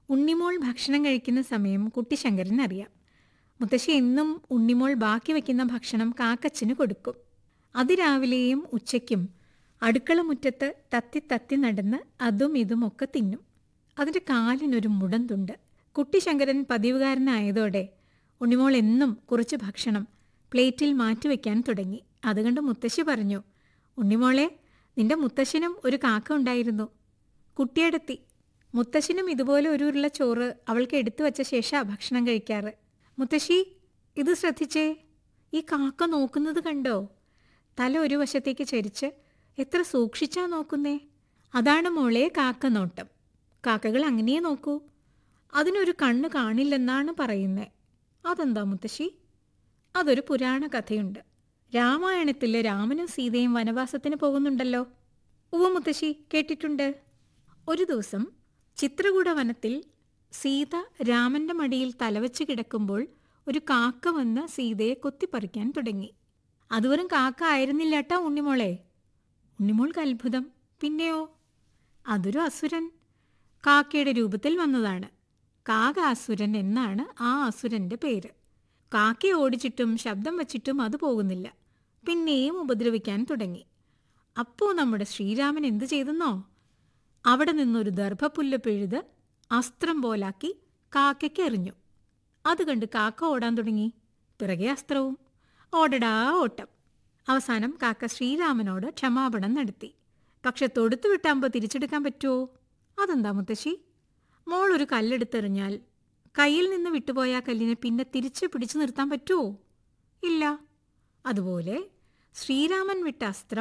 ഉണ്ണിമോൾ ഭക്ഷണം കഴിക്കുന്ന സമയം കുട്ടിശങ്കരൻ അറിയാം മുത്തശ്ശി എന്നും ഉണ്ണിമോൾ ബാക്കി വയ്ക്കുന്ന ഭക്ഷണം കാക്കച്ചിന് കൊടുക്കും അതിരാവിലെയും ഉച്ചയ്ക്കും അടുക്കള മുറ്റത്ത് തത്തി തത്തി നടന്ന് അതും ഇതുമൊക്കെ തിന്നും അതിൻ്റെ കാലിനൊരു മുടന്തുണ്ട് കുട്ടിശങ്കരൻ പതിവുകാരനായതോടെ ഉണ്ണിമോൾ എന്നും കുറച്ച് ഭക്ഷണം പ്ലേറ്റിൽ മാറ്റിവെക്കാൻ തുടങ്ങി അതുകണ്ട് മുത്തശ്ശി പറഞ്ഞു ഉണ്ണിമോളെ നിന്റെ മുത്തശ്ശനും ഒരു കാക്ക ഉണ്ടായിരുന്നു കുട്ടിയെടുത്തി മുത്തശ്ശനും ഇതുപോലെ ഒരു ഉരുള ചോറ് അവൾക്ക് എടുത്തു വച്ച ശേഷാ ഭക്ഷണം കഴിക്കാറ് മുത്തശ്ശി ഇത് ശ്രദ്ധിച്ചേ ഈ കാക്ക നോക്കുന്നത് കണ്ടോ തല ഒരു വശത്തേക്ക് ചരിച്ച് എത്ര സൂക്ഷിച്ചാ നോക്കുന്നേ അതാണ് മോളെ കാക്ക നോട്ടം കാക്കകൾ അങ്ങനെയേ നോക്കൂ അതിനൊരു കണ്ണ് കാണില്ലെന്നാണ് പറയുന്നത് അതെന്താ മുത്തശ്ശി അതൊരു പുരാണ കഥയുണ്ട് രാമായണത്തിൽ രാമനും സീതയും വനവാസത്തിന് പോകുന്നുണ്ടല്ലോ ഉവ മുത്തശ്ശി കേട്ടിട്ടുണ്ട് ഒരു ദിവസം ചിത്രകൂട വനത്തിൽ സീത രാമന്റെ മടിയിൽ തലവച്ച് കിടക്കുമ്പോൾ ഒരു കാക്ക വന്ന് സീതയെ കൊത്തിപ്പറിക്കാൻ തുടങ്ങി അതുവരും കാക്ക ആയിരുന്നില്ല കേട്ടോ ഉണ്ണിമോളെ ഉണ്ണിമോൾക്ക് അത്ഭുതം പിന്നെയോ അതൊരു അസുരൻ കാക്കയുടെ രൂപത്തിൽ വന്നതാണ് കാകാസുരൻ എന്നാണ് ആ അസുരന്റെ പേര് കാക്കയെ ഓടിച്ചിട്ടും ശബ്ദം വച്ചിട്ടും അത് പോകുന്നില്ല പിന്നെയും ഉപദ്രവിക്കാൻ തുടങ്ങി അപ്പോൾ നമ്മുടെ ശ്രീരാമൻ എന്തു ചെയ്തെന്നോ അവിടെ നിന്നൊരു ദർഭപ്പുല്ല് പിഴുത് അസ്ത്രം പോലാക്കി കാക്കയ്ക്ക് എറിഞ്ഞു അത് കണ്ട് കാക്ക ഓടാൻ തുടങ്ങി പിറകെ അസ്ത്രവും ഓടടാ ഓട്ടം അവസാനം കാക്ക ശ്രീരാമനോട് ക്ഷമാപണം നടത്തി പക്ഷെ തൊടുത്തു വിട്ടാകുമ്പോൾ തിരിച്ചെടുക്കാൻ പറ്റുമോ അതെന്താ മുത്തശ്ശി മോൾ ഒരു കല്ലെടുത്തെറിഞ്ഞാൽ കയ്യിൽ നിന്ന് വിട്ടുപോയ ആ കല്ലിനെ പിന്നെ തിരിച്ച് പിടിച്ചു നിർത്താൻ പറ്റുമോ ഇല്ല അതുപോലെ ശ്രീരാമൻ വിട്ട അസ്ത്രം